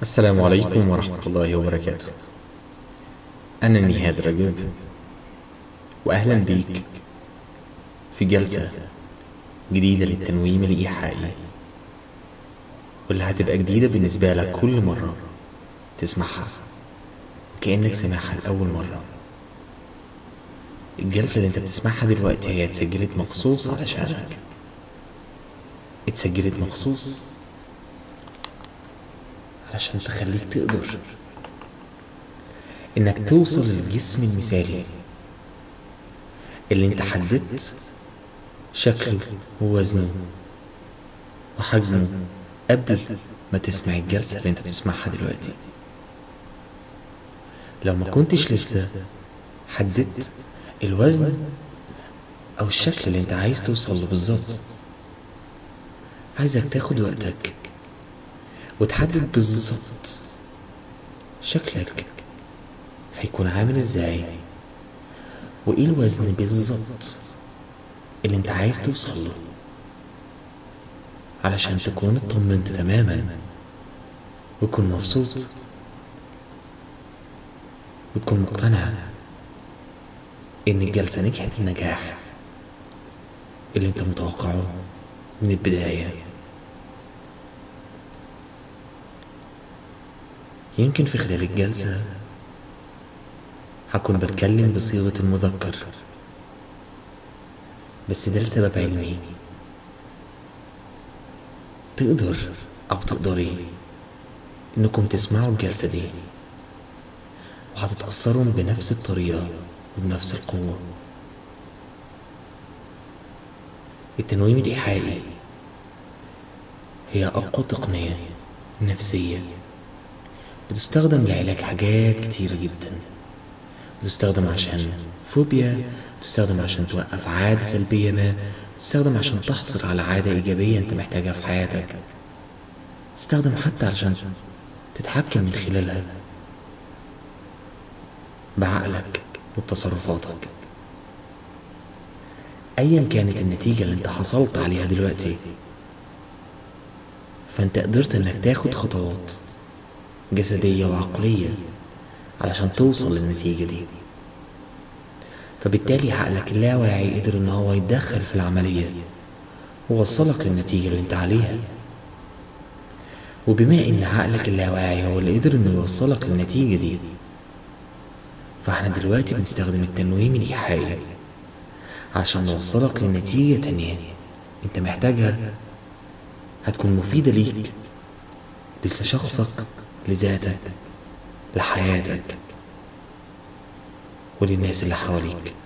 السلام عليكم ورحمة الله وبركاته أنا نهاد رجب وأهلا بيك في جلسة جديدة للتنويم الإيحائي واللي هتبقى جديدة بالنسبة لك كل مرة تسمعها كأنك سامعها لأول مرة الجلسة اللي انت بتسمعها دلوقتي هي اتسجلت مخصوص علشانك اتسجلت مخصوص علشان تخليك تقدر انك توصل للجسم المثالي اللي انت حددت شكله ووزنه وحجمه قبل ما تسمع الجلسة اللي انت بتسمعها دلوقتي لو ما كنتش لسه حددت الوزن او الشكل اللي انت عايز توصل له بالظبط عايزك تاخد وقتك وتحدد بالظبط شكلك هيكون عامل ازاي وايه الوزن بالظبط اللي انت عايز توصل له علشان تكون اطمنت تماما وتكون مبسوط وتكون مقتنع ان الجلسة نجحت النجاح اللي انت متوقعه من البداية يمكن في خلال الجلسة هكون بتكلم بصيغة المذكر بس ده لسبب علمي تقدر أو تقدري إنكم تسمعوا الجلسة دي وهتتأثروا بنفس الطريقة وبنفس القوة التنويم الإيحائي هي أقوى تقنية نفسية بتستخدم لعلاج حاجات كتيرة جدا بتستخدم عشان فوبيا بتستخدم عشان توقف عادة سلبية ما بتستخدم عشان تحصل على عادة إيجابية أنت محتاجها في حياتك تستخدم حتى عشان تتحكم من خلالها بعقلك وبتصرفاتك ايا كانت النتيجة اللي انت حصلت عليها دلوقتي فانت قدرت انك تاخد خطوات جسدية وعقلية علشان توصل للنتيجة دي فبالتالي عقلك اللاواعي قدر ان هو يتدخل في العملية ووصلك للنتيجة اللي انت عليها وبما ان عقلك اللاواعي هو اللي قدر انه يوصلك للنتيجة دي فاحنا دلوقتي بنستخدم التنويم الإيحائي عشان نوصلك لنتيجة تانية انت محتاجها هتكون مفيدة ليك لشخصك لذاتك لحياتك وللناس اللي حواليك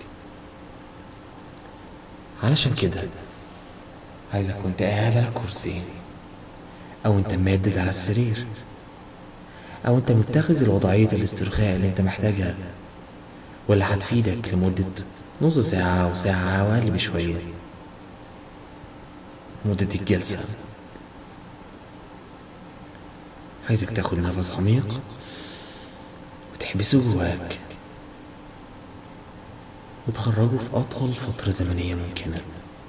علشان كده عايزك وانت قاعد على الكرسي او انت مادد على السرير او انت متخذ الوضعية الاسترخاء اللي انت محتاجها واللي هتفيدك لمدة نص ساعة أو ساعة أو أقل بشوية مدة الجلسة عايزك تاخد نفس عميق وتحبسه جواك وتخرجه في أطول فترة زمنية ممكنة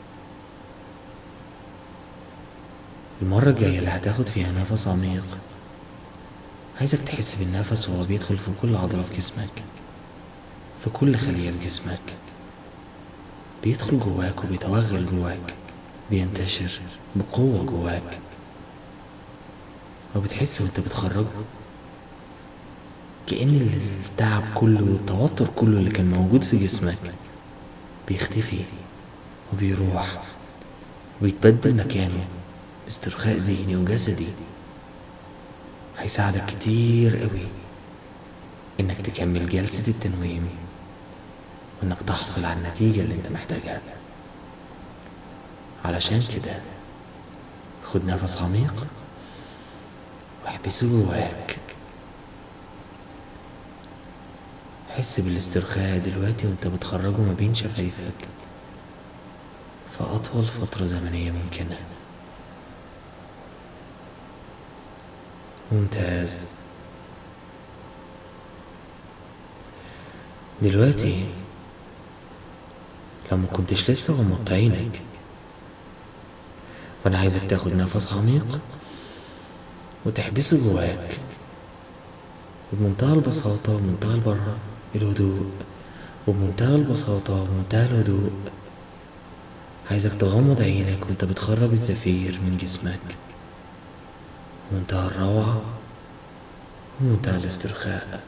المرة الجاية اللي هتاخد فيها نفس عميق عايزك تحس بالنفس وهو بيدخل في كل عضلة في جسمك في كل خلية في جسمك بيدخل جواك وبيتوغل جواك بينتشر بقوة جواك وبتحس وانت بتخرجه كأن التعب كله والتوتر كله اللي كان موجود في جسمك بيختفي وبيروح وبيتبدل مكانه باسترخاء ذهني وجسدي هيساعدك كتير قوي انك تكمل جلسة التنويم وانك تحصل على النتيجة اللي انت محتاجها علشان كده خد نفس عميق واحبسه جواك حس بالاسترخاء دلوقتي وانت بتخرجه ما بين شفايفك في أطول فترة زمنية ممكنة ممتاز دلوقتي لو ما كنتش لسه غمضت عينك فانا عايزك تاخد نفس عميق وتحبسه جواك وبمنتهى البساطة ومنتهى البر الهدوء وبمنتهى البساطة ومنتهى الهدوء عايزك تغمض عينك وانت بتخرج الزفير من جسمك ومنتهى الروعة ومنتهى الاسترخاء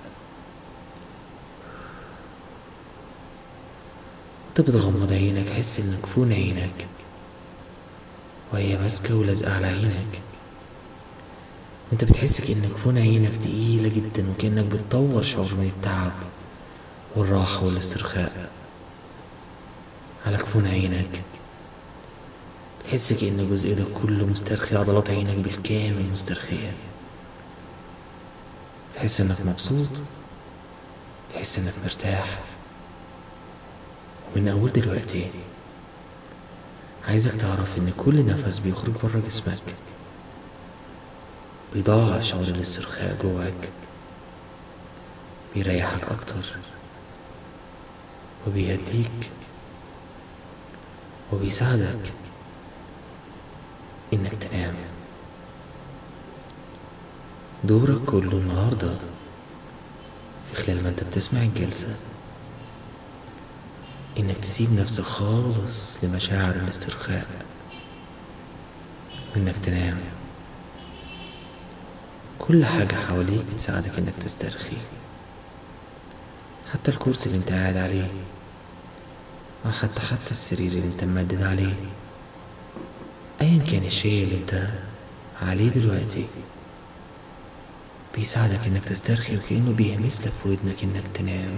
وانت بتغمض عينك حس ان جفون عينك وهي ماسكة ولازقة على عينك وانت بتحس كأن جفون عينك تقيلة جدا وكأنك بتطور شعور من التعب والراحة والاسترخاء على جفون عينك بتحس كأن الجزء ده كله مسترخي عضلات عينك بالكامل مسترخية تحس انك مبسوط تحس انك مرتاح ومن اول دلوقتي عايزك تعرف ان كل نفس بيخرج بره جسمك بيضاعف شعور الاسترخاء جواك بيريحك اكتر وبيهديك وبيساعدك انك تنام دورك كله النهاردة في خلال ما انت بتسمع الجلسة انك تسيب نفسك خالص لمشاعر الاسترخاء وانك تنام كل حاجة حواليك بتساعدك انك تسترخي حتى الكرسي اللي انت قاعد عليه او حتى حتى السرير اللي انت ممدد عليه ايا كان الشيء اللي انت عليه دلوقتي بيساعدك انك تسترخي وكأنه بيهمس لك في ودنك انك تنام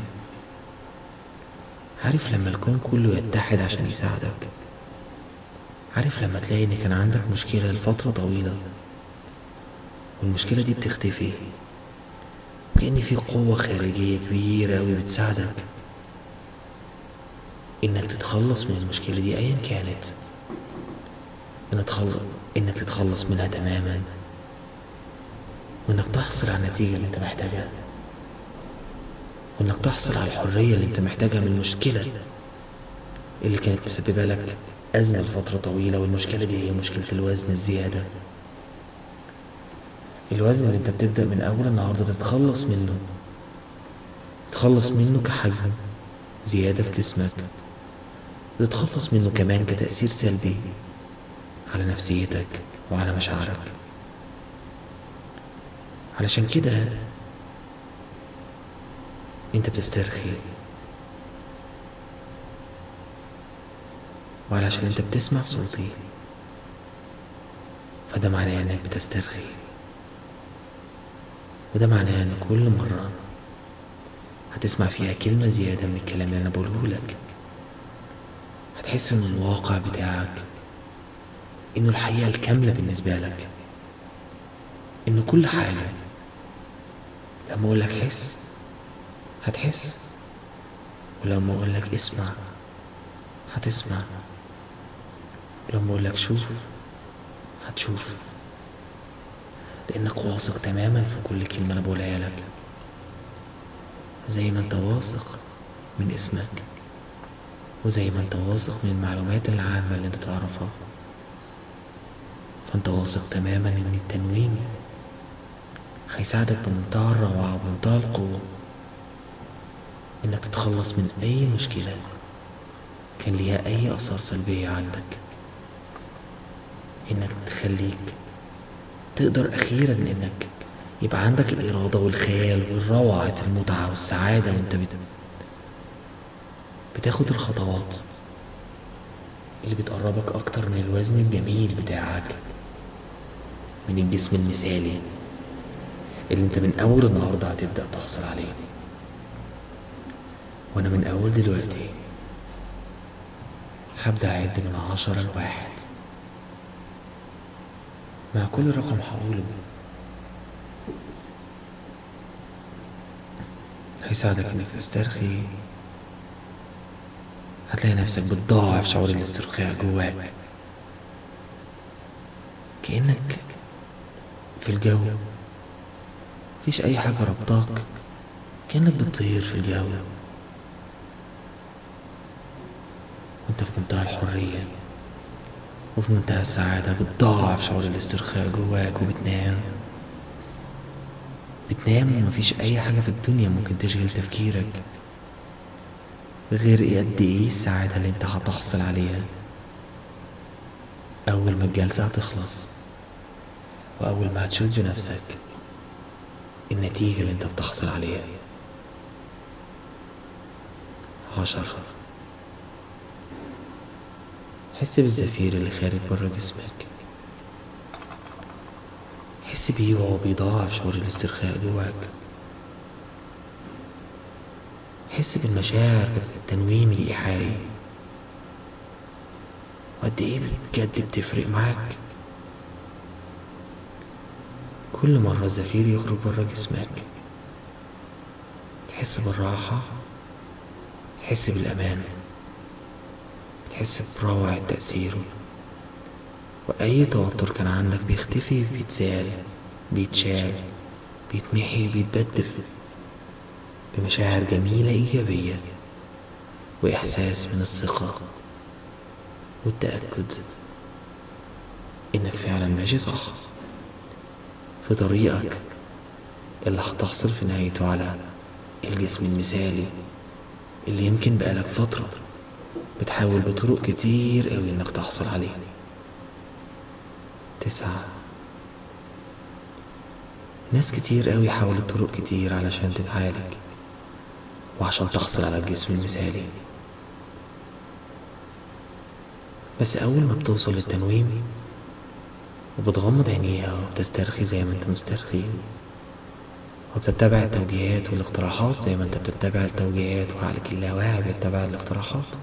عارف لما الكون كله يتحد عشان يساعدك عارف لما تلاقي ان كان عندك مشكلة لفترة طويلة والمشكلة دي بتختفي وكأن في قوة خارجية كبيرة أوي بتساعدك إنك تتخلص من المشكلة دي أيا كانت إنك تخلص إنك تتخلص منها تماما وإنك تحصل على النتيجة اللي أنت محتاجها وإنك تحصل على الحرية اللي أنت محتاجها من المشكلة اللي كانت مسببة لك أزمة لفترة طويلة والمشكلة دي هي مشكلة الوزن الزيادة الوزن اللي انت بتبدأ من أول النهاردة تتخلص منه تتخلص منه كحجم زيادة في جسمك وتتخلص منه كمان كتأثير سلبي على نفسيتك وعلى مشاعرك علشان كده انت بتسترخي وعلشان انت بتسمع صوتي فده معناه انك بتسترخي وده معناه ان كل مرة هتسمع فيها كلمة زيادة من الكلام اللي انا بقوله لك هتحس ان الواقع بتاعك انه الحقيقة الكاملة بالنسبة لك ان كل حاجة لما اقول لك حس هتحس ولما اقول لك اسمع هتسمع ولما اقول لك شوف هتشوف لانك واثق تماما في كل كلمة انا بقولها لك زي ما انت واثق من اسمك وزي ما انت واثق من المعلومات العامة اللي انت تعرفها فانت واثق تماما ان التنويم هيساعدك بمنتهى الروعة وبمنتهى القوة انك تتخلص من اي مشكلة كان ليها اي اثار سلبية عندك انك تخليك تقدر اخيرا انك يبقى عندك الارادة والخيال والروعة المتعة والسعادة وانت بت... بتاخد الخطوات اللي بتقربك اكتر من الوزن الجميل بتاعك من الجسم المثالي اللي انت من اول النهاردة هتبدأ تحصل عليه وانا من اول دلوقتي هبدأ اعد من عشرة لواحد مع كل رقم هقوله هيساعدك انك تسترخي هتلاقي نفسك بتضاعف شعور الاسترخاء جواك كأنك في الجو مفيش أي حاجة ربطاك كأنك بتطير في الجو وانت في منتهى الحرية وفي منتهى السعادة بتضاعف شعور الاسترخاء جواك وبتنام بتنام ومفيش أي حاجة في الدنيا ممكن تشغل تفكيرك غير قد إيه السعادة اللي أنت هتحصل عليها أول ما الجلسة هتخلص وأول ما هتشوف بنفسك النتيجة اللي أنت بتحصل عليها عشرة حس بالزفير اللي خارج بره جسمك حس بيه وهو بيضاعف شعور الاسترخاء جواك حس بالمشاعر التنويم الإيحائي وقد إيه بجد بتفرق معاك كل مرة الزفير يخرج برا جسمك تحس بالراحة تحس بالأمان بتحس بروعة تأثيره وأي توتر كان عندك بيختفي بيتزال بيتشال بيتمحي بيتبدل بمشاعر جميلة إيجابية وإحساس من الثقة والتأكد إنك فعلا ماشي صح في طريقك اللي هتحصل في نهايته على الجسم المثالي اللي يمكن بقالك فترة بتحاول بطرق كتير قوي انك تحصل عليه تسعة ناس كتير قوي حاولت طرق كتير علشان تتعالج وعشان تحصل على الجسم المثالي بس أول ما بتوصل للتنويم وبتغمض عينيها وبتسترخي زي ما انت مسترخي وبتتبع التوجيهات والاقتراحات زي ما انت بتتبع التوجيهات وعقلك اللاواعي بيتبع الاقتراحات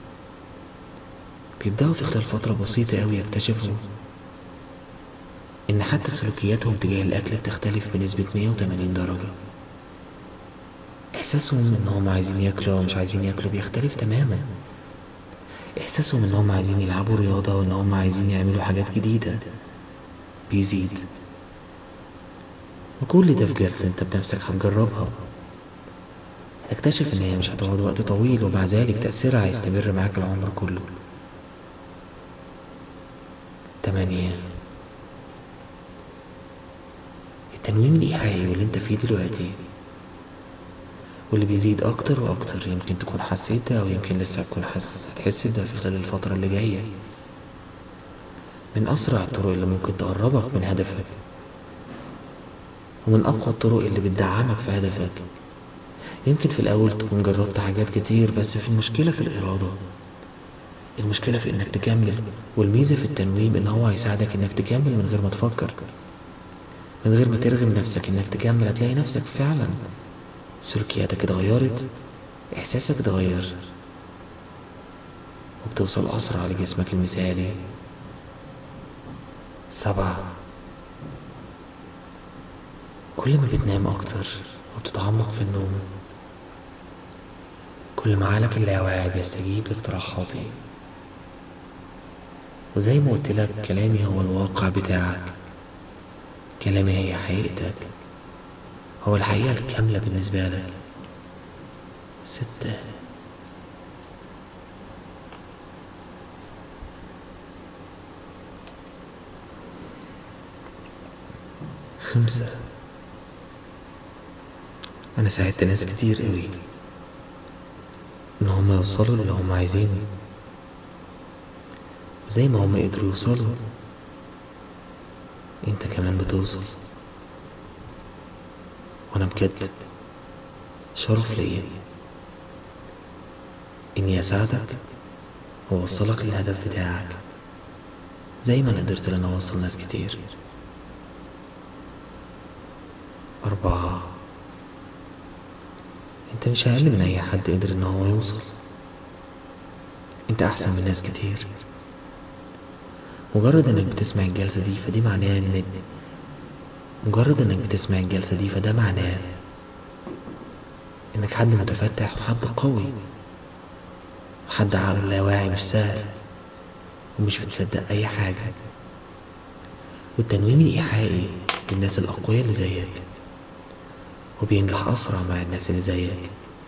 بيبدأوا في خلال فترة بسيطة أوي يكتشفوا إن حتى سلوكياتهم تجاه الأكل بتختلف بنسبة 180 درجة إحساسهم إن هم عايزين ياكلوا أو مش عايزين ياكلوا بيختلف تماما إحساسهم إن هم عايزين يلعبوا رياضة وإن هم عايزين يعملوا حاجات جديدة بيزيد وكل ده في جلسة انت بنفسك هتجربها هتكتشف ان هي مش هتقعد وقت طويل ومع ذلك تأثيرها هيستمر معاك العمر كله تمانية التنويم الإيحائي واللي انت فيه دلوقتي واللي بيزيد أكتر وأكتر يمكن تكون حسيت ده أو يمكن لسه هتكون حس هتحس بده في خلال الفترة اللي جاية من أسرع الطرق اللي ممكن تقربك من هدفك ومن أقوى الطرق اللي بتدعمك في هدفك يمكن في الأول تكون جربت حاجات كتير بس في المشكلة في الإرادة المشكلة في إنك تكمل والميزة في التنويم إن هو هيساعدك إنك تكمل من غير ما تفكر من غير ما ترغم نفسك إنك تكمل هتلاقي نفسك فعلا سلوكياتك اتغيرت إحساسك اتغير وبتوصل أسرع لجسمك المثالي سبعة كل ما بتنام أكتر وبتتعمق في النوم كل ما عقلك اللاواعي بيستجيب لاقتراحاتي وزي ما قلت لك كلامي هو الواقع بتاعك كلامي هي حقيقتك هو الحقيقة الكاملة بالنسبة لك ستة خمسة أنا ساعدت ناس كتير قوي إن هما يوصلوا للي هما عايزينه وزي ما هما قدروا يوصلوا انت كمان بتوصل وانا بجد شرف ليا اني اساعدك واوصلك للهدف بتاعك زي ما انا قدرت ان انا اوصل ناس كتير أربعة أنت مش أقل من أي حد قدر إن هو يوصل أنت أحسن من ناس كتير مجرد إنك بتسمع الجلسة دي فدي معناه إن مجرد إنك بتسمع الجلسة دي فده معناه إنك حد متفتح وحد قوي وحد عقله اللاواعي مش سهل ومش بتصدق أي حاجة والتنويم الإيحائي للناس الأقوياء اللي زيك وبينجح أسرع مع الناس اللي زيك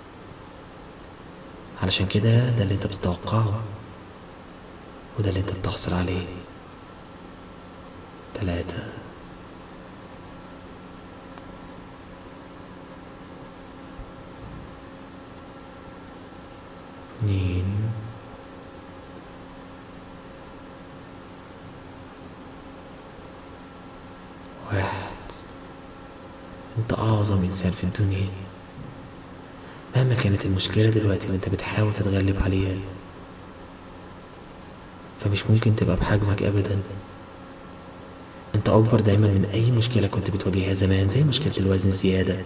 علشان كده ده اللي انت بتتوقعه وده اللي انت بتحصل عليه تلاتة اتنين واحد انت اعظم انسان في الدنيا مهما كانت المشكلة دلوقتي اللي انت بتحاول تتغلب عليها فمش ممكن تبقى بحجمك ابدا انت اكبر دايما من اي مشكلة كنت بتواجهها زمان زي مشكلة الوزن الزيادة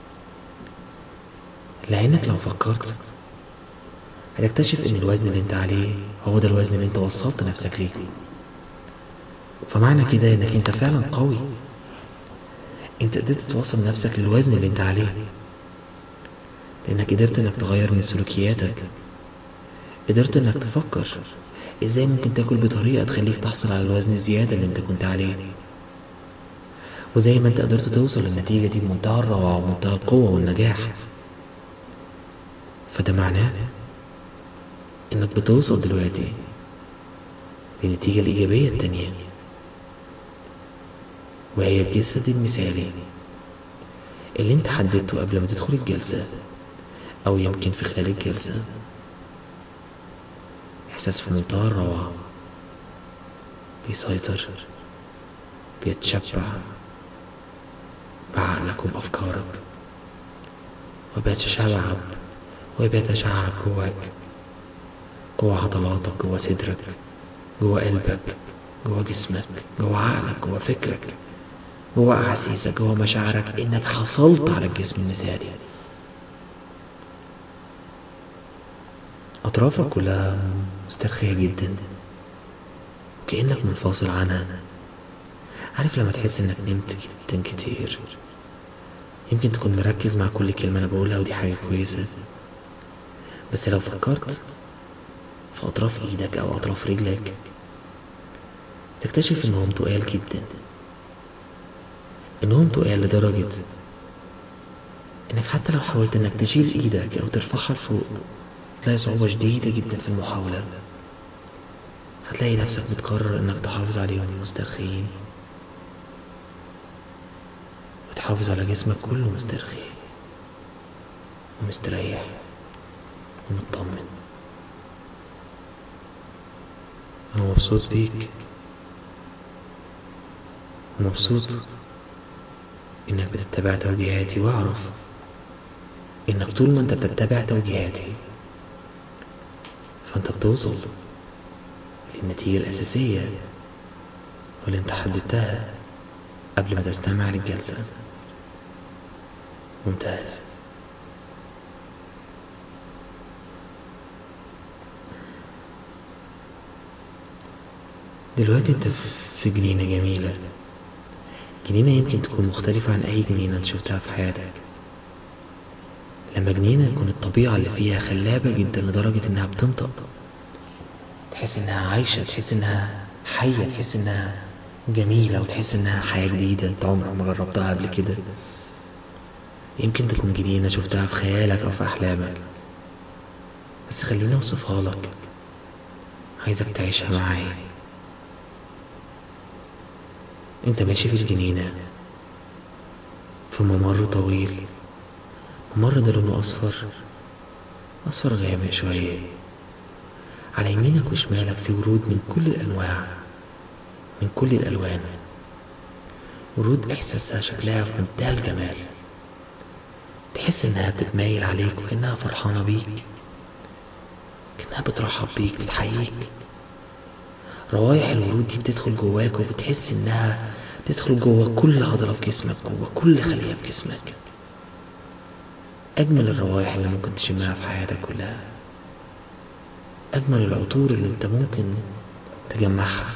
لانك لو فكرت هتكتشف ان الوزن اللي انت عليه هو ده الوزن اللي انت وصلت نفسك ليه فمعنى كده انك انت فعلا قوي انت قدرت توصل نفسك للوزن اللي انت عليه لانك قدرت انك تغير من سلوكياتك قدرت انك تفكر ازاي ممكن تاكل بطريقة تخليك تحصل على الوزن الزيادة اللي انت كنت عليه وزي ما انت قدرت توصل للنتيجة دي بمنتهى الروعة ومنتهى القوة والنجاح فده معناه انك بتوصل دلوقتي للنتيجة الإيجابية التانية وهي الجسد المثالي اللي انت حددته قبل ما تدخل الجلسة أو يمكن في خلال الجلسة إحساس في منتهى الروعة بيسيطر بيتشبع بعقلك وبأفكارك وبيتشعب وبيتشعب جواك جوا عضلاتك جوا صدرك جوا قلبك جوا جسمك جوا عقلك جوا فكرك جوا أحاسيسك جوا مشاعرك إنك حصلت على الجسم المثالي أطرافك كلها مسترخية جدا كأنك منفصل عنها عارف لما تحس إنك نمت جدا كتير يمكن تكون مركز مع كل كلمة أنا بقولها ودي حاجة كويسة بس لو فكرت في أطراف إيدك أو أطراف رجلك تكتشف إنهم تقال جدا إنهم تقال لدرجة إنك حتى لو حاولت إنك تشيل إيدك أو ترفعها لفوق تلاقي صعوبة شديدة جدا في المحاولة هتلاقي نفسك بتقرر إنك تحافظ عليهم مسترخيين وتحافظ على جسمك كله مسترخي ومستريح ومطمن أنا مبسوط بيك ومبسوط إنك بتتبع توجيهاتي وأعرف إنك طول ما أنت بتتبع توجيهاتي فأنت بتوصل للنتيجة الأساسية واللي أنت حددتها قبل ما تستمع للجلسة ممتاز دلوقتي انت في جنينة جميلة جنينة يمكن تكون مختلفة عن أي جنينة انت شفتها في حياتك لما جنينة يكون الطبيعة اللي فيها خلابة جدا لدرجة إنها بتنطق تحس إنها عايشة تحس إنها حية تحس إنها جميلة وتحس إنها حياة جديدة أنت عمرك ما جربتها قبل كده يمكن تكون جنينة شفتها في خيالك أو في أحلامك بس خليني أوصفها لك عايزك تعيشها معايا انت ماشي في الجنينة في ممر طويل الممر ده لونه أصفر أصفر غامق شوية على يمينك وشمالك في ورود من كل الأنواع من كل الألوان ورود إحساسها شكلها في منتهى الجمال تحس إنها بتتمايل عليك وكأنها فرحانة بيك كأنها بترحب بيك بتحييك روايح الورود دي بتدخل جواك وبتحس إنها بتدخل جوا كل عضلة في جسمك جوا كل خلية في جسمك أجمل الروائح اللي ممكن تشمها في حياتك كلها أجمل العطور اللي أنت ممكن تجمعها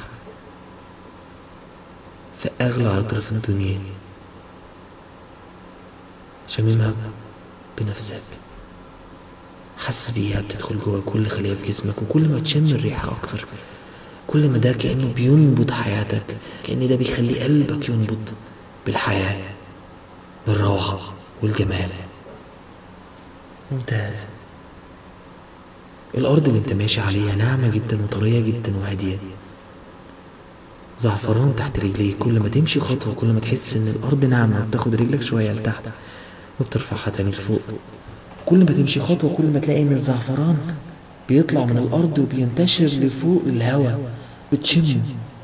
في أغلى عطر في الدنيا شممها بنفسك حاسس بيها بتدخل جوا كل خلية في جسمك وكل ما تشم الريحة أكتر كل ما ده كأنه بينبض حياتك كأن ده بيخلي قلبك ينبض بالحياة بالروعة والجمال ممتاز الأرض اللي انت ماشي عليها ناعمة جدا وطرية جدا وهادية زعفران تحت رجليك كل ما تمشي خطوة كل ما تحس ان الأرض ناعمة وبتاخد رجلك شوية لتحت وبترفعها تاني لفوق كل ما تمشي خطوة كل ما تلاقي ان الزعفران بيطلع من الأرض وبينتشر لفوق الهواء بتشمه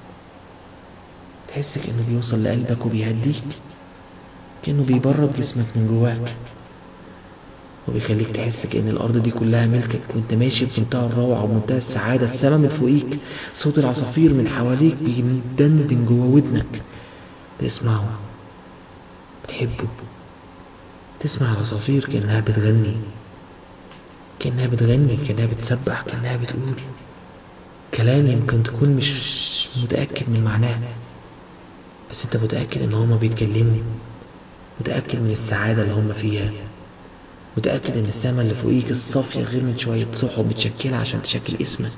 تحس كأنه بيوصل لقلبك وبيهديك كأنه بيبرد جسمك من جواك وبيخليك تحس كأن الأرض دي كلها ملكك وانت ماشي بمنتهى الروعة ومنتهى السعادة السما من فوقيك صوت العصافير من حواليك بيدندن جوا ودنك تسمعه بتحبه تسمع العصافير كأنها بتغني كأنها بتغني كأنها بتسبح كأنها بتقول كلام يمكن تكون مش متأكد من معناه بس انت متأكد ان هما بيتكلموا متأكد من السعادة اللي هما فيها متأكد ان السما اللي فوقيك الصافية غير من شوية سحب متشكلة عشان تشكل اسمك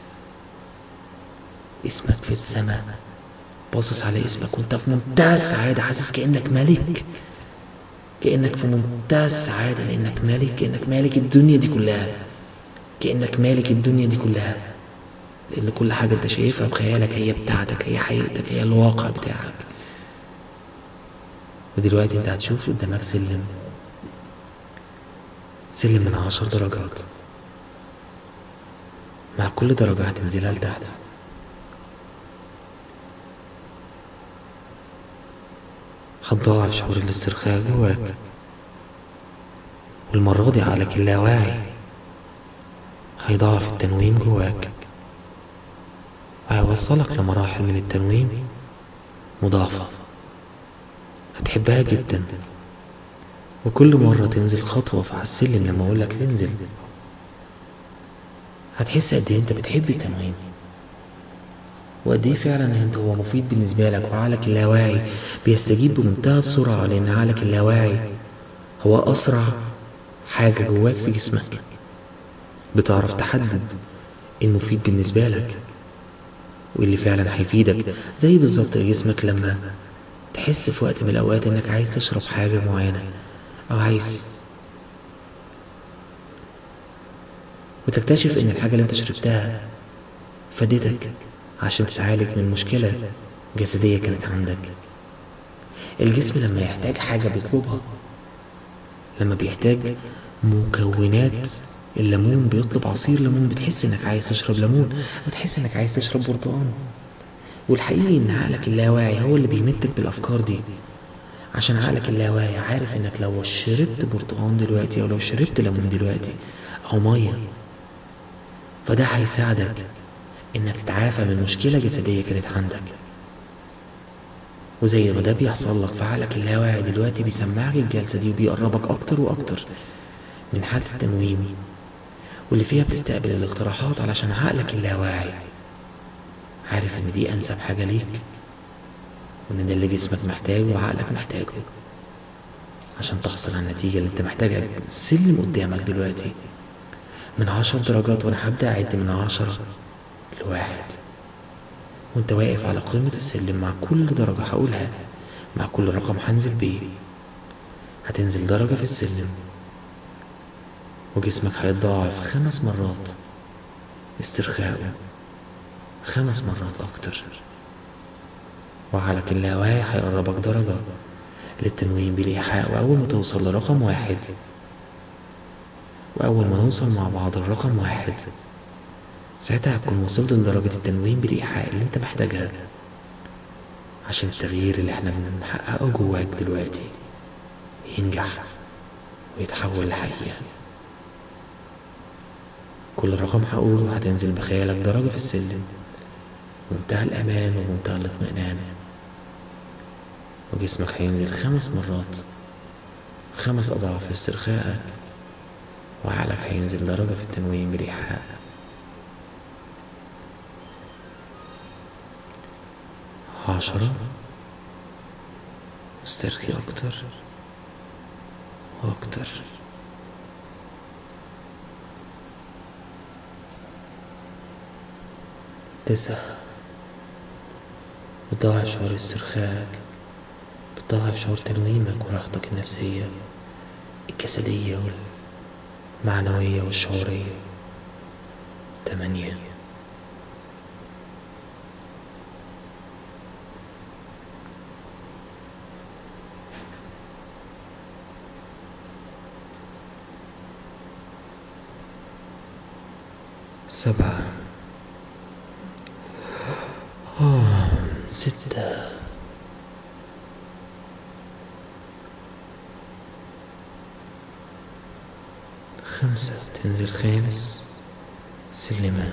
اسمك في السما باصص على اسمك وانت في منتهى السعادة حاسس كأنك ملك كأنك في منتهى السعادة لأنك مالك كأنك مالك الدنيا دي كلها كأنك مالك الدنيا دي كلها لأن كل حاجة أنت شايفها بخيالك هي بتاعتك هي حقيقتك هي الواقع بتاعك ودلوقتي أنت هتشوف قدامك سلم سلم من عشر درجات مع كل درجة هتنزلها لتحت هتضاعف شعور الاسترخاء جواك والمرة دي عقلك اللاواعي هيضاعف التنويم جواك وهيوصلك لمراحل من التنويم مضاعفة هتحبها جدا وكل مرة تنزل خطوة في السلم لما أقولك تنزل هتحس قد إيه أنت بتحب التنويم وقد ايه فعلا انت هو مفيد بالنسبه لك وعقلك اللاواعي بيستجيب بمنتهى السرعه لان عقلك اللاواعي هو اسرع حاجه جواك في جسمك بتعرف تحدد المفيد بالنسبه لك واللي فعلا هيفيدك زي بالظبط جسمك لما تحس في وقت من الاوقات انك عايز تشرب حاجه معينه او عايز وتكتشف ان الحاجه اللي انت شربتها فادتك عشان تتعالج من مشكلة جسدية كانت عندك الجسم لما يحتاج حاجة بيطلبها لما بيحتاج مكونات الليمون بيطلب عصير ليمون بتحس انك عايز تشرب ليمون بتحس انك عايز تشرب برتقان والحقيقي ان عقلك اللاواعي هو اللي بيمدك بالافكار دي عشان عقلك اللاواعي عارف انك لو شربت برتقان دلوقتي او لو شربت ليمون دلوقتي او ميه فده هيساعدك انك تتعافى من مشكلة جسدية كانت عندك وزي ما ده بيحصل لك في عقلك اللاواعي دلوقتي بيسمعك الجلسة دي وبيقربك أكتر وأكتر من حالة التنويم واللي فيها بتستقبل الاقتراحات علشان عقلك اللاواعي عارف إن دي أنسب حاجة ليك وإن ده اللي جسمك محتاجه وعقلك محتاجه عشان تحصل على النتيجة اللي أنت محتاجها السلم قدامك دلوقتي من عشر درجات وأنا هبدأ أعد من عشرة لواحد وانت واقف على قمة السلم مع كل درجة هقولها مع كل رقم هنزل بيه هتنزل درجة في السلم وجسمك هيتضاعف خمس مرات استرخاءه خمس مرات أكتر وعقلك اللاواعي هيقربك درجة للتنويم بالإيحاء وأول ما توصل لرقم واحد وأول ما نوصل مع بعض الرقم واحد ساعتها هتكون وصلت لدرجة التنويم بالإيحاء اللي انت محتاجها عشان التغيير اللي احنا بنحققه جواك دلوقتي ينجح ويتحول لحقيقة كل رقم هقوله هتنزل بخيالك درجة في السلم بمنتهى الأمان وبمنتهى الاطمئنان وجسمك هينزل خمس مرات خمس أضعاف استرخائك وعقلك هينزل درجة في التنويم بالإيحاء عشرة استرخي أكتر وأكتر تسعة بتضاعف شعور استرخائك بتضاعف شعور تنويمك وراحتك النفسية الجسدية والمعنوية والشعورية تمانية سبعة آه ستة خمسة تنزل خامس سلمة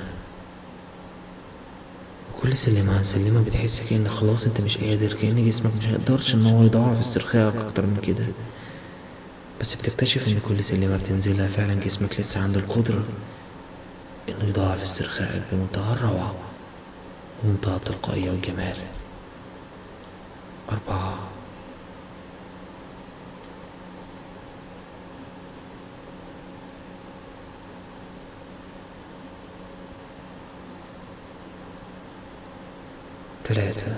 وكل سلمة عن سلمة بتحس كأن خلاص انت مش قادر كأن جسمك مش هيقدرش ان هو يضاعف استرخائك اكتر من كده بس بتكتشف ان كل سلمة بتنزلها فعلا جسمك لسه عنده القدرة انه يضاعف استرخائك بمنتهى الروعة ومنتهى التلقائية والجمال أربعة ثلاثة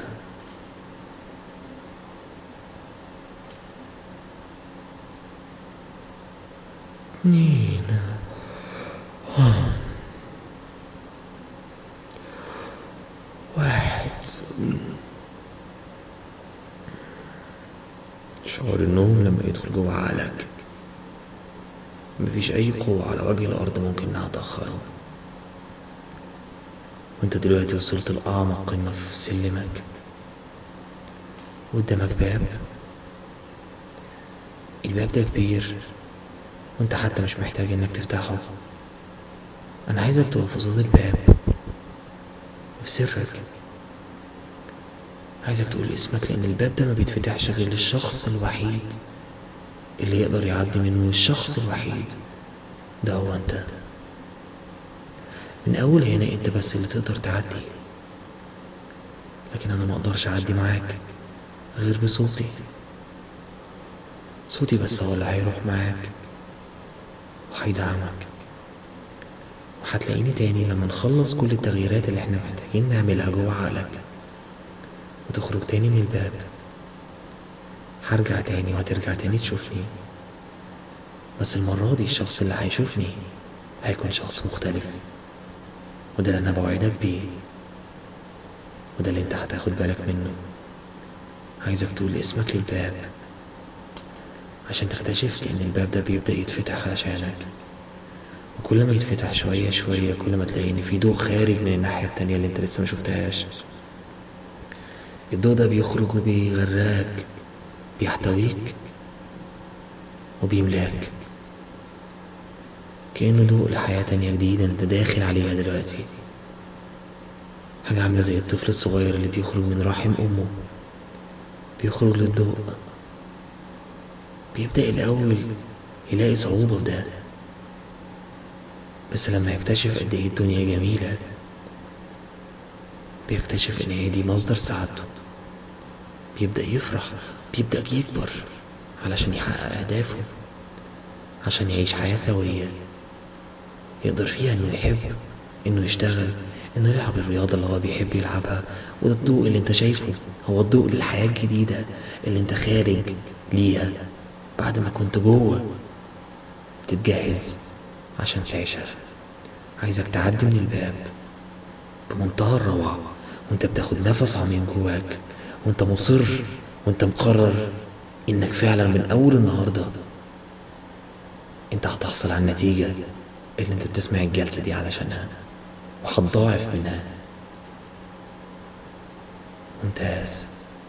اثنين آه. واحد شعور النوم لما يدخل جوه عقلك مفيش أي قوة على وجه الأرض ممكن إنها تأخره وانت دلوقتي وصلت لأعمق قمة في سلمك قدامك باب الباب ده كبير وانت حتى مش محتاج انك تفتحه انا عايزك تقف قصاد الباب وفي سرك عايزك تقول اسمك لان الباب ده ما بيتفتحش غير للشخص الوحيد اللي يقدر يعدي منه الشخص الوحيد ده هو انت من اول هنا انت بس اللي تقدر تعدي لكن انا ما اقدرش اعدي معاك غير بصوتي صوتي بس هو اللي هيروح معاك وهيدعمك وهتلاقيني تاني لما نخلص كل التغييرات اللي احنا محتاجين نعملها جوه عقلك وتخرج تاني من الباب هرجع تاني وهترجع تاني تشوفني بس المرة دي الشخص اللي هيشوفني هيكون شخص مختلف وده اللي انا بوعدك بيه وده اللي انت هتاخد بالك منه عايزك تقول اسمك للباب عشان تكتشف ان الباب ده بيبدأ يتفتح علشانك وكل ما يتفتح شوية شوية كل ما تلاقي ان في ضوء خارج من الناحية التانية اللي انت لسه ما شفتهاش الضوء ده بيخرج وبيغرقك بيحتويك وبيملاك كأنه ضوء لحياة تانية جديدة انت داخل عليها دلوقتي حاجة عاملة زي الطفل الصغير اللي بيخرج من رحم أمه بيخرج للضوء بيبدأ الأول يلاقي صعوبة في ده بس لما يكتشف قد ايه الدنيا جميلة بيكتشف ان هي دي مصدر سعادته بيبدأ يفرح بيبدأ يكبر علشان يحقق أهدافه عشان يعيش حياة سوية يقدر فيها انه يحب انه يشتغل انه يلعب الرياضة اللي هو بيحب يلعبها وده الضوء اللي انت شايفه هو الضوء للحياة الجديدة اللي انت خارج ليها بعد ما كنت جوه بتتجهز عشان تعيشها عايزك تعدي من الباب بمنتهى الروعة وانت بتاخد نفس عميق جواك وانت مصر وانت مقرر انك فعلا من اول النهاردة انت هتحصل على النتيجة اللي انت بتسمع الجلسة دي علشانها وهتضاعف منها ممتاز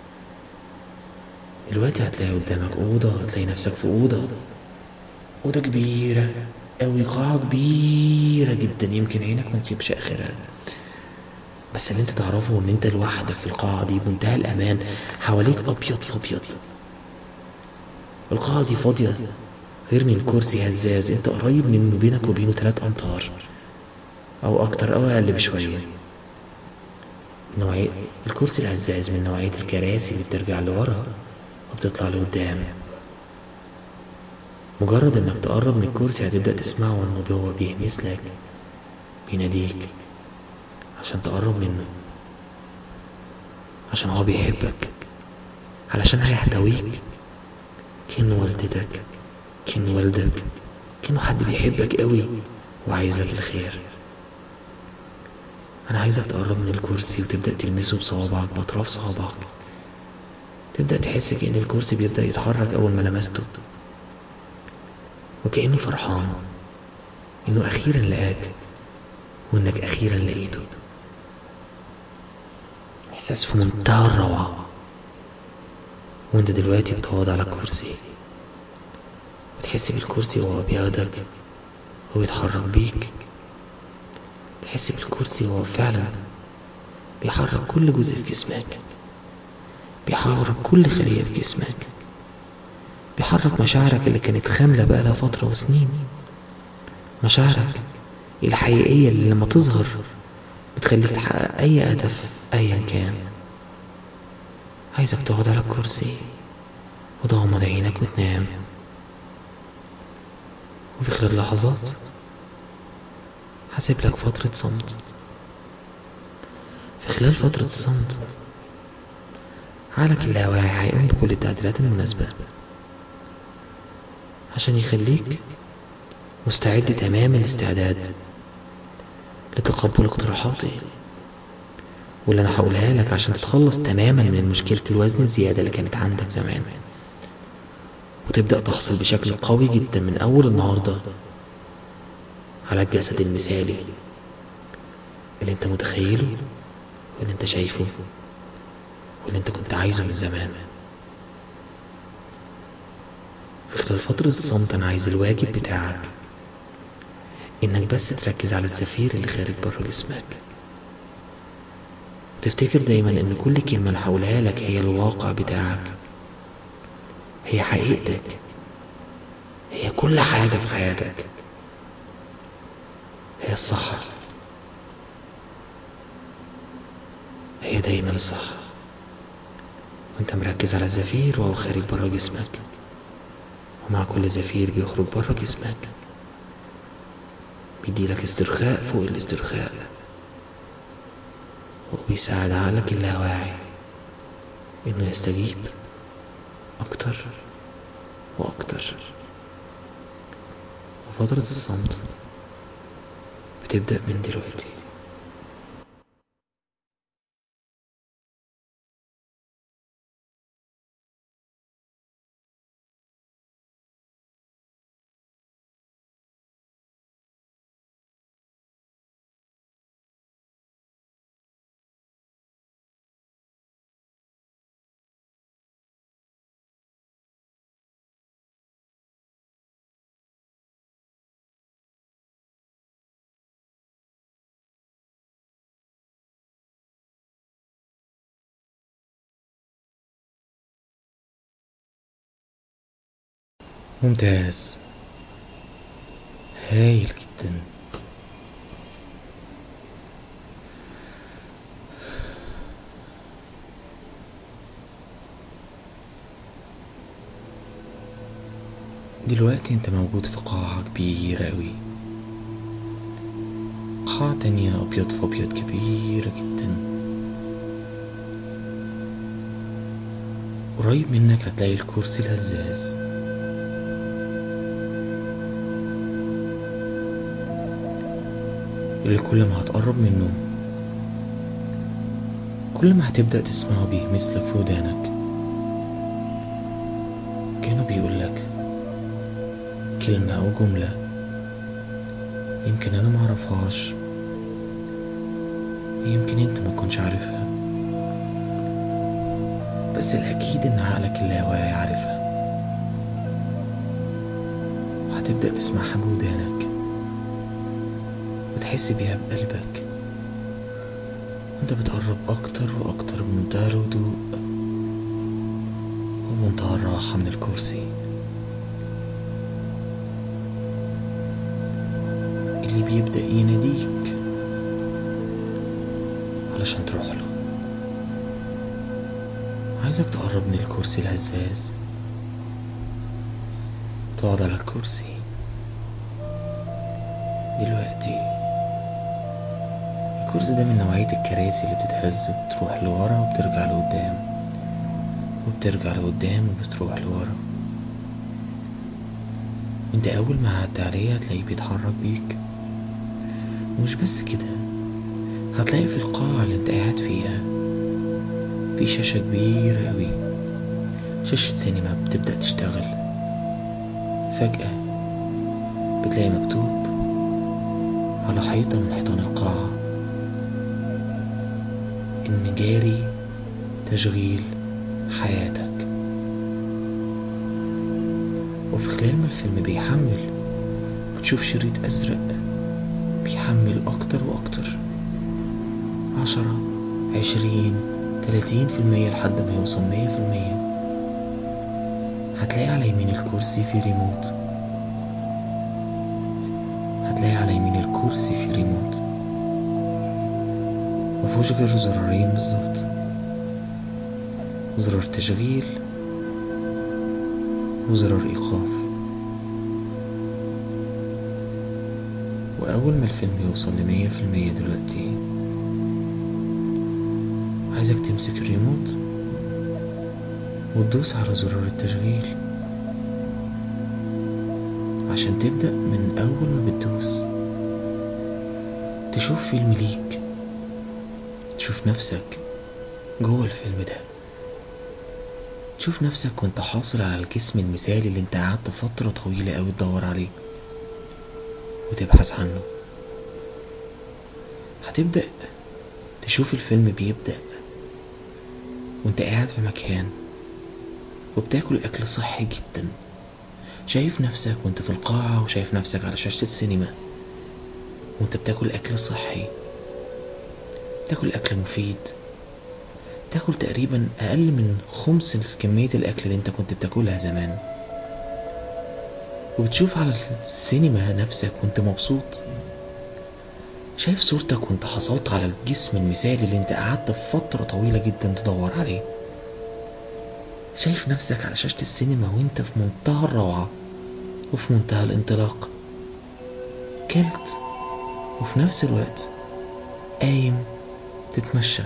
دلوقتي هتلاقي قدامك أوضة هتلاقي نفسك في أوضة أوضة كبيرة أوي قاعة كبيرة جدا يمكن عينك ما تجيبش آخرها بس اللي انت تعرفه ان انت لوحدك في القاعة دي بمنتهى الأمان حواليك أبيض في أبيض القاعة دي فاضية غير من كرسي هزاز انت قريب منه بينك وبينه تلات أمتار أو أكتر أو أقل بشوية نوعية الكرسي الهزاز من نوعية الكراسي اللي بترجع لورا وبتطلع لقدام مجرد انك تقرب من الكرسي هتبدأ تسمعه انه هو بيهمس لك بيناديك عشان تقرب منه عشان هو بيحبك علشان هيحتويك كأنه والدتك كأنه والدك كأنه حد بيحبك قوي وعايز لك الخير أنا عايزك تقرب من الكرسي وتبدأ تلمسه بصوابعك بأطراف صوابعك تبدأ تحس كأن الكرسي بيبدأ يتحرك أول ما لمسته وكأنه فرحان إنه أخيرا لقاك وإنك أخيرا لقيته إحساس في منتهى الروعة وإنت دلوقتي بتقعد على الكرسي وتحس بالكرسي وهو بياخدك وبيتحرك بيك تحس بالكرسي وهو فعلا بيحرك كل جزء في جسمك بيحرك كل خلية في جسمك بيحرك مشاعرك اللي كانت خاملة بقالها فترة وسنين مشاعرك الحقيقية اللي لما تظهر بتخليك تحقق أي هدف أيا كان عايزك تقعد على الكرسي وتغمض عينك وتنام وفي خلال لحظات هسيب لك فترة صمت في خلال فترة الصمت عقلك اللاواعي هيقوم بكل التعديلات المناسبة عشان يخليك مستعد تمام الاستعداد لتقبل اقتراحاتي واللي انا هقولها لك عشان تتخلص تماما من مشكلة الوزن الزيادة اللي كانت عندك زمان وتبدأ تحصل بشكل قوي جدا من أول النهاردة على الجسد المثالي اللي انت متخيله واللي انت شايفه واللي انت كنت عايزه من زمان في خلال فترة الصمت أنا عايز الواجب بتاعك إنك بس تركز على الزفير اللي خارج بره جسمك وتفتكر دايما إن كل كلمة أنا هقولها لك هي الواقع بتاعك هي حقيقتك هي كل حاجة في حياتك هي الصح هي دايما الصح وانت مركز على الزفير وهو خارج بره جسمك ومع كل زفير بيخرج بره جسمك بيديلك استرخاء فوق الاسترخاء وبيساعد عقلك اللاواعي انه يستجيب اكتر واكتر وفترة الصمت بتبدأ من دلوقتي ممتاز هايل جدا دلوقتي انت موجود في قاعة كبيرة اوي قاعة تانية ابيض في ابيض كبيرة جدا قريب منك هتلاقي الكرسي الهزاز اللي كل ما هتقرب منه كل ما هتبدأ تسمعه بيهمسلك في ودانك كانوا بيقولك كلمة أو جملة يمكن أنا معرفهاش يمكن أنت ما تكونش عارفها بس الأكيد إن عقلك اللاواعي عارفها وهتبدأ تسمعها بودانك وتحس بيها بقلبك وانت بتقرب أكتر وأكتر بمنتهى الهدوء ومنتهى الراحة من الكرسي اللي بيبدأ يناديك علشان تروح له عايزك تقرب من الكرسي الهزاز تقعد على الكرسي دلوقتي الكرسي ده من نوعية الكراسي اللي بتتهز وبتروح لورا وبترجع لقدام وبترجع لقدام وبتروح لورا انت اول ما قعدت عليه هتلاقيه بيتحرك بيك ومش بس كده هتلاقي في القاعة اللي انت قاعد فيها في شاشة كبيرة اوي شاشة سينما بتبدأ تشتغل فجأة بتلاقي مكتوب على حيطة من حيطان القاعة إن جاري تشغيل حياتك وفي خلال ما الفيلم بيحمل بتشوف شريط أزرق بيحمل أكتر وأكتر عشرة عشرين تلاتين في المية لحد ما يوصل مية في المية هتلاقي على يمين الكرسي في ريموت هتلاقي على يمين الكرسي في ريموت مفهوش غير زرارين بالظبط زرار تشغيل وزرار ايقاف واول ما الفيلم يوصل لمية في المية دلوقتي عايزك تمسك الريموت وتدوس على زرار التشغيل عشان تبدأ من أول ما بتدوس تشوف فيلم ليك تشوف نفسك جوه الفيلم ده تشوف نفسك وانت حاصل على الجسم المثالي اللي انت قعدت فترة طويلة اوي تدور عليه وتبحث عنه هتبدأ تشوف الفيلم بيبدأ وانت قاعد في مكان وبتاكل أكل صحي جدا شايف نفسك وانت في القاعة وشايف نفسك على شاشة السينما وانت بتاكل أكل صحي تاكل أكل مفيد تاكل تقريبا أقل من خمس كمية الأكل اللي انت كنت بتاكلها زمان وبتشوف على السينما نفسك وانت مبسوط شايف صورتك وانت حصلت على الجسم المثالي اللي انت قعدت في فترة طويلة جدا تدور عليه شايف نفسك على شاشة السينما وانت في منتهى الروعة وفي منتهى الانطلاق كلت وفي نفس الوقت قايم تتمشى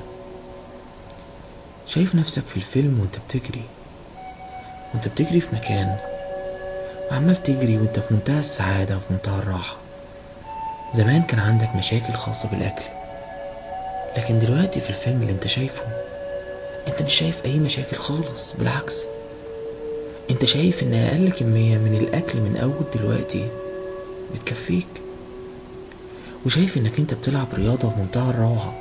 شايف نفسك في الفيلم وانت بتجري وانت بتجري في مكان وعمال تجري وانت في منتهى السعادة وفي منتهى الراحة زمان كان عندك مشاكل خاصة بالأكل لكن دلوقتي في الفيلم اللي انت شايفه انت مش شايف اي مشاكل خالص بالعكس انت شايف ان اقل كمية من الاكل من اول دلوقتي بتكفيك وشايف انك انت بتلعب رياضة بمنتهى الروعة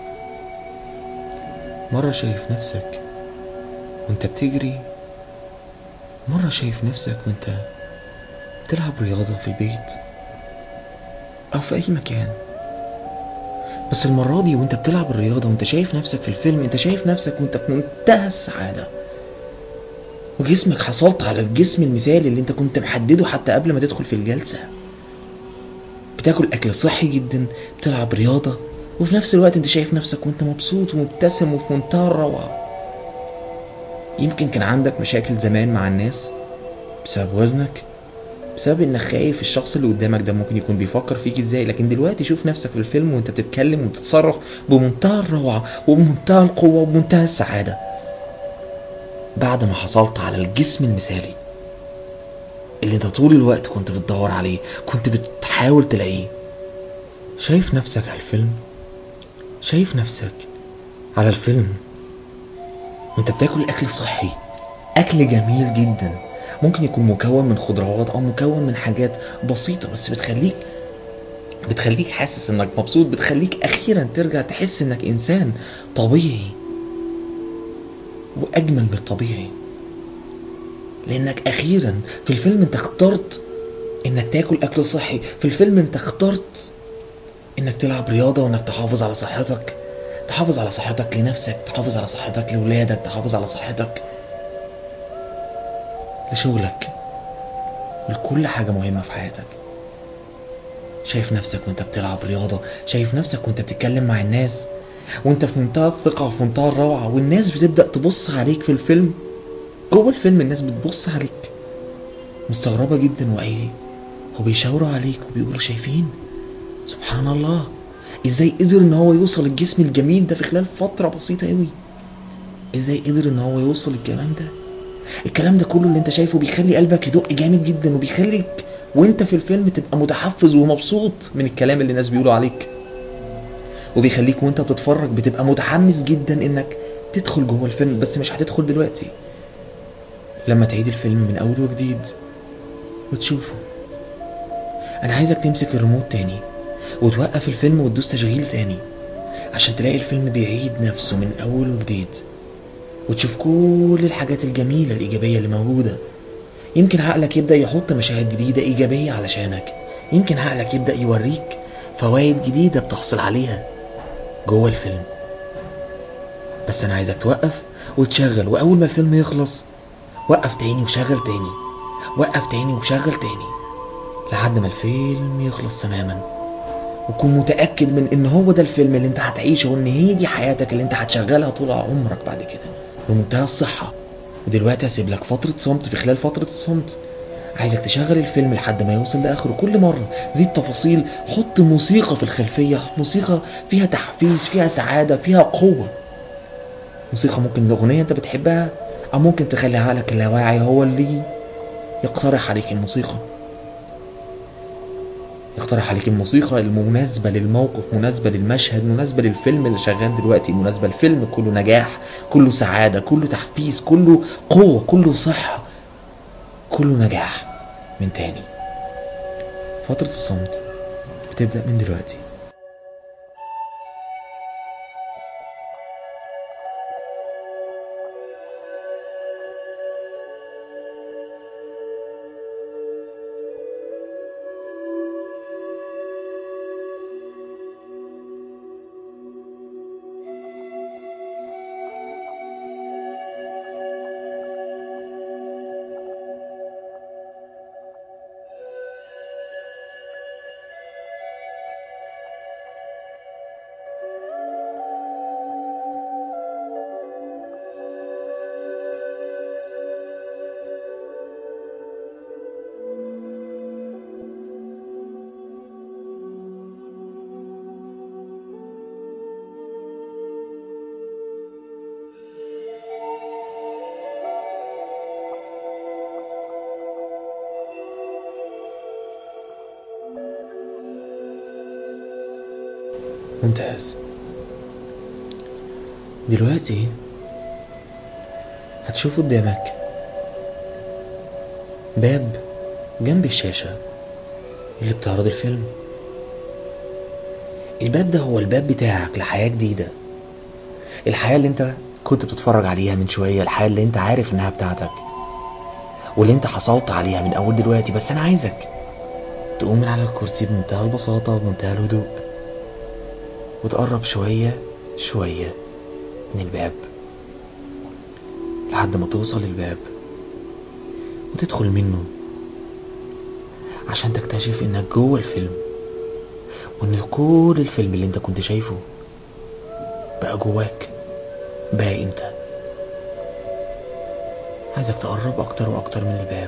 مرة شايف نفسك وانت بتجري مرة شايف نفسك وانت بتلعب رياضة في البيت او في اي مكان بس المرة دي وانت بتلعب الرياضة وانت شايف نفسك في الفيلم انت شايف نفسك وانت في منتهى السعادة وجسمك حصلت على الجسم المثالي اللي انت كنت محدده حتى قبل ما تدخل في الجلسة بتاكل اكل صحي جدا بتلعب رياضة وفي نفس الوقت انت شايف نفسك وانت مبسوط ومبتسم وفي منتهى الروعة يمكن كان عندك مشاكل زمان مع الناس بسبب وزنك بسبب انك خايف الشخص اللي قدامك ده ممكن يكون بيفكر فيك ازاي لكن دلوقتي شوف نفسك في الفيلم وانت بتتكلم وبتتصرف بمنتهى الروعة وبمنتهى القوة وبمنتهى السعادة بعد ما حصلت على الجسم المثالي اللي انت طول الوقت كنت بتدور عليه كنت بتحاول تلاقيه شايف نفسك على الفيلم شايف نفسك على الفيلم وانت بتاكل اكل صحي اكل جميل جدا ممكن يكون مكون من خضروات او مكون من حاجات بسيطة بس بتخليك بتخليك حاسس انك مبسوط بتخليك اخيرا ترجع تحس انك انسان طبيعي واجمل من الطبيعي لانك اخيرا في الفيلم انت اخترت انك تاكل اكل صحي في الفيلم انت اخترت انك تلعب رياضة وانك تحافظ على صحتك تحافظ على صحتك لنفسك تحافظ على صحتك لولادك تحافظ على صحتك لشغلك ولكل حاجة مهمة في حياتك شايف نفسك وانت بتلعب رياضة شايف نفسك وانت بتتكلم مع الناس وانت في منتهى الثقة وفي منتهى الروعة والناس بتبدأ تبص عليك في الفيلم جوه الفيلم الناس بتبص عليك مستغربة جدا وايه وبيشاوروا عليك وبيقولوا شايفين سبحان الله ازاي قدر ان هو يوصل الجسم الجميل ده في خلال فترة بسيطة قوي ازاي قدر ان هو يوصل الكلام ده الكلام ده كله اللي انت شايفه بيخلي قلبك يدق جامد جدا وبيخليك وانت في الفيلم تبقى متحفز ومبسوط من الكلام اللي الناس بيقولوا عليك وبيخليك وانت بتتفرج بتبقى متحمس جدا انك تدخل جوه الفيلم بس مش هتدخل دلوقتي لما تعيد الفيلم من اول وجديد وتشوفه انا عايزك تمسك الريموت تاني وتوقف الفيلم وتدوس تشغيل تاني عشان تلاقي الفيلم بيعيد نفسه من أول وجديد وتشوف كل الحاجات الجميلة الإيجابية اللي موجودة يمكن عقلك يبدأ يحط مشاهد جديدة إيجابية علشانك يمكن عقلك يبدأ يوريك فوائد جديدة بتحصل عليها جوه الفيلم بس أنا عايزك توقف وتشغل وأول ما الفيلم يخلص وقف تاني وشغل تاني وقف تاني وشغل تاني لحد ما الفيلم يخلص تماما وكون متأكد من ان هو ده الفيلم اللي انت هتعيشه وان هي دي حياتك اللي انت هتشغلها طول عمرك بعد كده بمنتهى الصحة ودلوقتي هسيب لك فترة صمت في خلال فترة الصمت عايزك تشغل الفيلم لحد ما يوصل لاخره كل مرة زيد تفاصيل حط موسيقى في الخلفية موسيقى فيها تحفيز فيها سعادة فيها قوة موسيقى ممكن اغنية انت بتحبها او ممكن تخلي عقلك اللاواعي هو اللي يقترح عليك الموسيقى يقترح عليك الموسيقى المناسبة للموقف مناسبة للمشهد مناسبة للفيلم اللي شغال دلوقتي مناسبة للفيلم كله نجاح كله سعادة كله تحفيز كله قوة كله صحة كله نجاح من تاني فترة الصمت بتبدأ من دلوقتي ممتاز دلوقتي هتشوف قدامك باب جنب الشاشة اللي بتعرض الفيلم الباب ده هو الباب بتاعك لحياة جديدة الحياة اللي انت كنت بتتفرج عليها من شوية الحياة اللي انت عارف انها بتاعتك واللي انت حصلت عليها من اول دلوقتي بس انا عايزك تقوم من على الكرسي بمنتهى البساطة وبمنتهى الهدوء وتقرب شوية شوية من الباب لحد ما توصل الباب وتدخل منه عشان تكتشف انك جوه الفيلم وان كل الفيلم اللي انت كنت شايفه بقى جواك بقى انت عايزك تقرب اكتر واكتر من الباب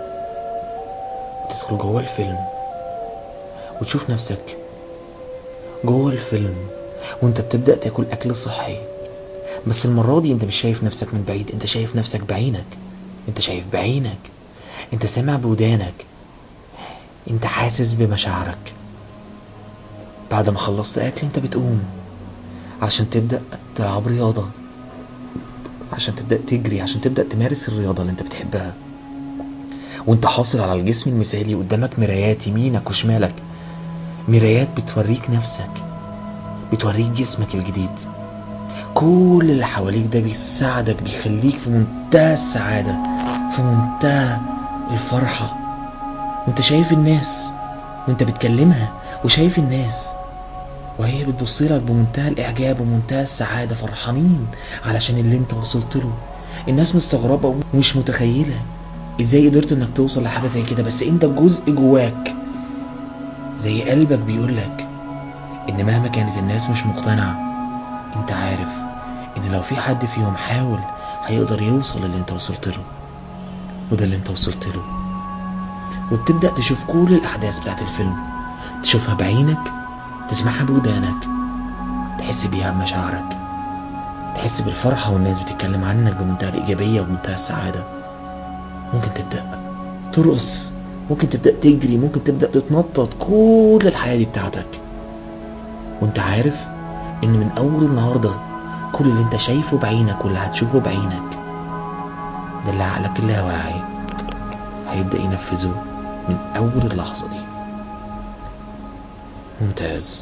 وتدخل جوه الفيلم وتشوف نفسك جوه الفيلم وانت بتبدأ تاكل اكل صحي بس المرة دي انت مش شايف نفسك من بعيد انت شايف نفسك بعينك انت شايف بعينك انت سامع بودانك انت حاسس بمشاعرك بعد ما خلصت اكل انت بتقوم علشان تبدأ تلعب رياضة عشان تبدأ تجري عشان تبدأ تمارس الرياضة اللي انت بتحبها وانت حاصل على الجسم المثالي قدامك مرايات يمينك وشمالك مرايات بتوريك نفسك بتوريك جسمك الجديد كل اللي حواليك ده بيساعدك بيخليك في منتهى السعادة في منتهى الفرحة وانت شايف الناس وانت بتكلمها وشايف الناس وهي بتبصلك بمنتهى الإعجاب ومنتهى السعادة فرحانين علشان اللي انت وصلت له الناس مستغربة ومش متخيلة ازاي قدرت انك توصل لحاجة زي كده بس انت جزء جواك زي قلبك بيقولك ان مهما كانت الناس مش مقتنعة انت عارف ان لو في حد فيهم حاول هيقدر يوصل اللي انت وصلت له وده اللي انت وصلت له وبتبدأ تشوف كل الأحداث بتاعت الفيلم تشوفها بعينك تسمعها بودانك تحس بيها بمشاعرك تحس بالفرحة والناس بتتكلم عنك بمنتهى الإيجابية وبمنتهى السعادة ممكن تبدأ ترقص ممكن تبدأ تجري ممكن تبدأ تتنطط كل الحياة دي بتاعتك وانت عارف ان من اول النهاردة كل اللي انت شايفه بعينك واللي هتشوفه بعينك ده اللي عقلك اللاواعي هيبدأ ينفذه من اول اللحظة دي ممتاز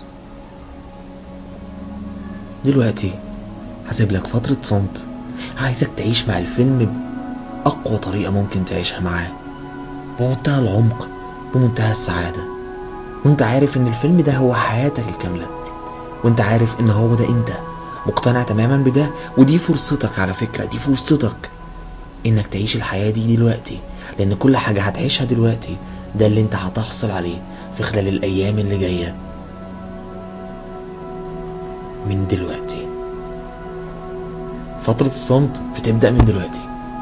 دلوقتي هسيب لك فترة صمت عايزك تعيش مع الفيلم بأقوى طريقة ممكن تعيشها معاه بمنتهى العمق بمنتهى السعادة وانت عارف ان الفيلم ده هو حياتك الكاملة وانت عارف ان هو ده انت مقتنع تماما بده ودي فرصتك على فكرة دي فرصتك انك تعيش الحياة دي دلوقتي لان كل حاجة هتعيشها دلوقتي ده اللي انت هتحصل عليه في خلال الايام اللي جاية من دلوقتي فترة الصمت بتبدأ من دلوقتي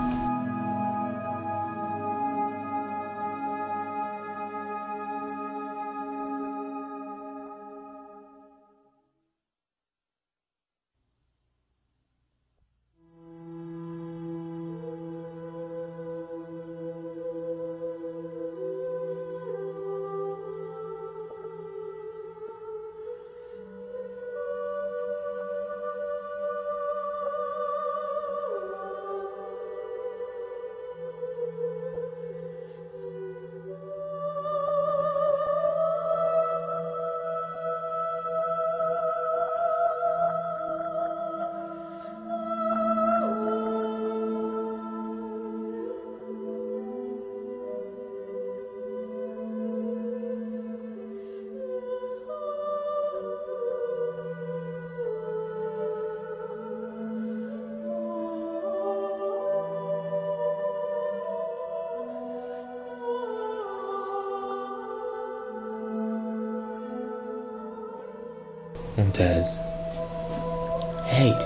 ممتاز هايل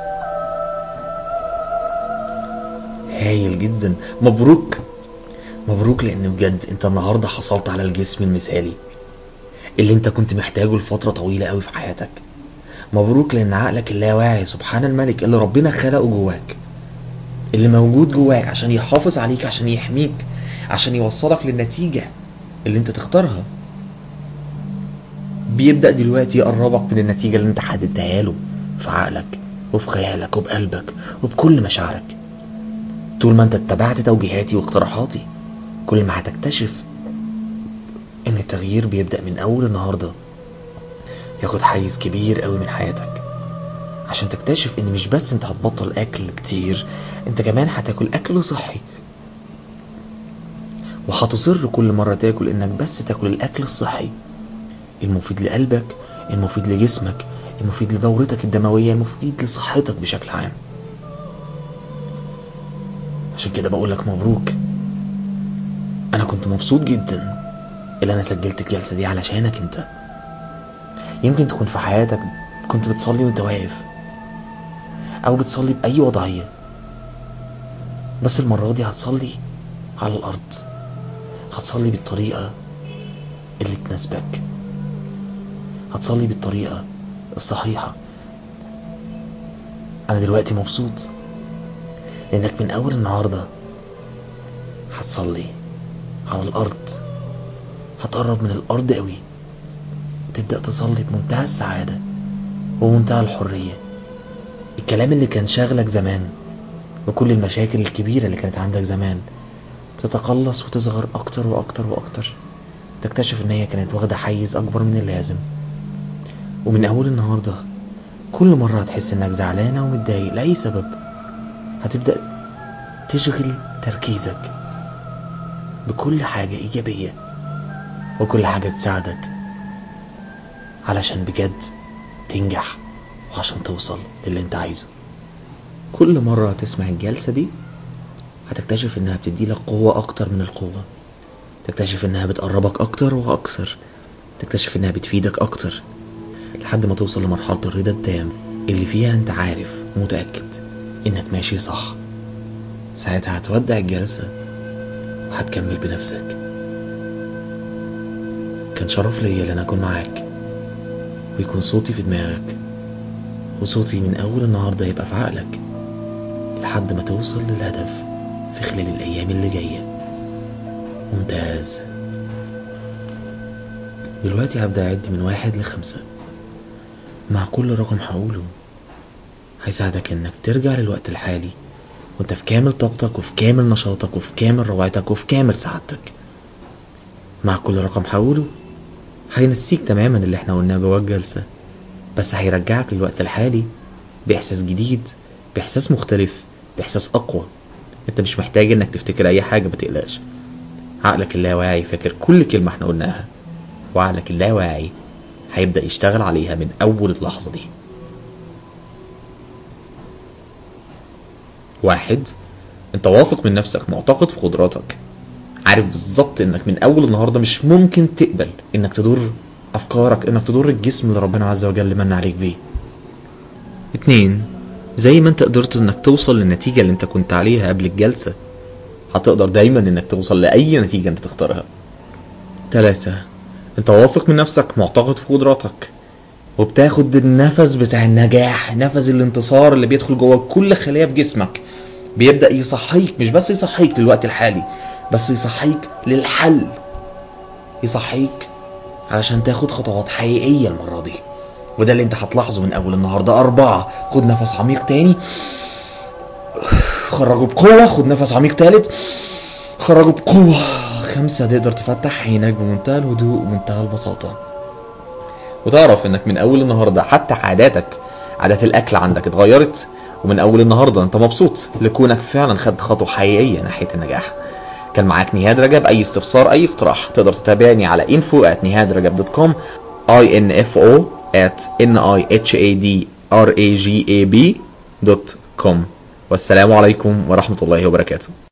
هايل جدا مبروك مبروك لان بجد انت النهارده حصلت على الجسم المثالي اللي انت كنت محتاجه لفتره طويله قوي في حياتك مبروك لان عقلك اللاواعي سبحان الملك اللي ربنا خلقه جواك اللي موجود جواك عشان يحافظ عليك عشان يحميك عشان يوصلك للنتيجه اللي انت تختارها بيبدأ دلوقتي يقربك من النتيجة اللي انت حددتها له في عقلك وفي خيالك وبقلبك وبكل مشاعرك طول ما انت اتبعت توجيهاتي واقتراحاتي كل ما هتكتشف ان التغيير بيبدأ من اول النهاردة ياخد حيز كبير قوي من حياتك عشان تكتشف ان مش بس انت هتبطل اكل كتير انت كمان هتاكل اكل صحي وهتصر كل مرة تاكل انك بس تاكل الاكل الصحي المفيد لقلبك المفيد لجسمك المفيد لدورتك الدموية المفيد لصحتك بشكل عام عشان كده بقولك مبروك انا كنت مبسوط جدا اللي انا سجلت الجلسة دي علشانك انت يمكن تكون في حياتك كنت بتصلي وانت واقف او بتصلي باي وضعية بس المرة دي هتصلي على الارض هتصلي بالطريقة اللي تناسبك هتصلي بالطريقة الصحيحة أنا دلوقتي مبسوط لأنك من أول النهاردة هتصلي على الأرض هتقرب من الأرض قوي وتبدأ تصلي بمنتهى السعادة ومنتهى الحرية الكلام اللي كان شاغلك زمان وكل المشاكل الكبيرة اللي كانت عندك زمان تتقلص وتصغر أكتر وأكتر وأكتر تكتشف إن هي كانت واخدة حيز أكبر من اللازم ومن أول النهاردة كل مرة هتحس إنك زعلانة ومتضايق لأي سبب هتبدأ تشغل تركيزك بكل حاجة إيجابية وكل حاجة تساعدك علشان بجد تنجح وعشان توصل للي انت عايزه كل مرة تسمع الجلسة دي هتكتشف انها بتديلك قوة اكتر من القوة تكتشف انها بتقربك اكتر واكثر تكتشف انها بتفيدك اكتر لحد ما توصل لمرحلة الرضا التام اللي فيها انت عارف ومتأكد انك ماشي صح ساعتها هتودع الجلسة وهتكمل بنفسك كان شرف ليا ان انا اكون معاك ويكون صوتي في دماغك وصوتي من اول النهاردة يبقى في عقلك لحد ما توصل للهدف في خلال الايام اللي جاية ممتاز دلوقتي هبدأ أعد من واحد لخمسة مع كل رقم هقوله هيساعدك انك ترجع للوقت الحالي وانت في كامل طاقتك وفي كامل نشاطك وفي كامل روعتك وفي كامل سعادتك مع كل رقم هقوله هينسيك تماما اللي احنا قلناه جوه الجلسة بس هيرجعك للوقت الحالي بإحساس جديد بإحساس مختلف بإحساس أقوى انت مش محتاج انك تفتكر اي حاجة ما تقلقش عقلك اللاواعي فاكر كل كلمة احنا قلناها وعقلك اللاواعي هيبدأ يشتغل عليها من أول اللحظة دي واحد انت واثق من نفسك معتقد في قدراتك عارف بالظبط انك من اول النهارده مش ممكن تقبل انك تضر افكارك انك تضر الجسم اللي ربنا عز وجل من عليك بيه اتنين زي ما انت قدرت انك توصل للنتيجة اللي انت كنت عليها قبل الجلسة هتقدر دايما انك توصل لأي نتيجة انت تختارها تلاتة انت واثق من نفسك معتقد في قدراتك وبتاخد النفس بتاع النجاح نفس الانتصار اللي بيدخل جوه كل خلية في جسمك بيبدأ يصحيك مش بس يصحيك للوقت الحالي بس يصحيك للحل يصحيك علشان تاخد خطوات حقيقية المرة دي وده اللي انت هتلاحظه من اول النهارده أربعة خد نفس عميق تاني خرجه بقوة خد نفس عميق تالت خرجه بقوة خمسة تقدر تفتح عينك بمنتهى الهدوء ومنتهى البساطة وتعرف انك من اول النهارده حتى عاداتك عادات الاكل عندك اتغيرت ومن اول النهارده انت مبسوط لكونك فعلا خدت خطوه حقيقيه ناحيه النجاح كان معاك نهاد رجب اي استفسار اي اقتراح تقدر تتابعني على info at nihadragab.com i n f o at n i h a d r a g a b.com والسلام عليكم ورحمه الله وبركاته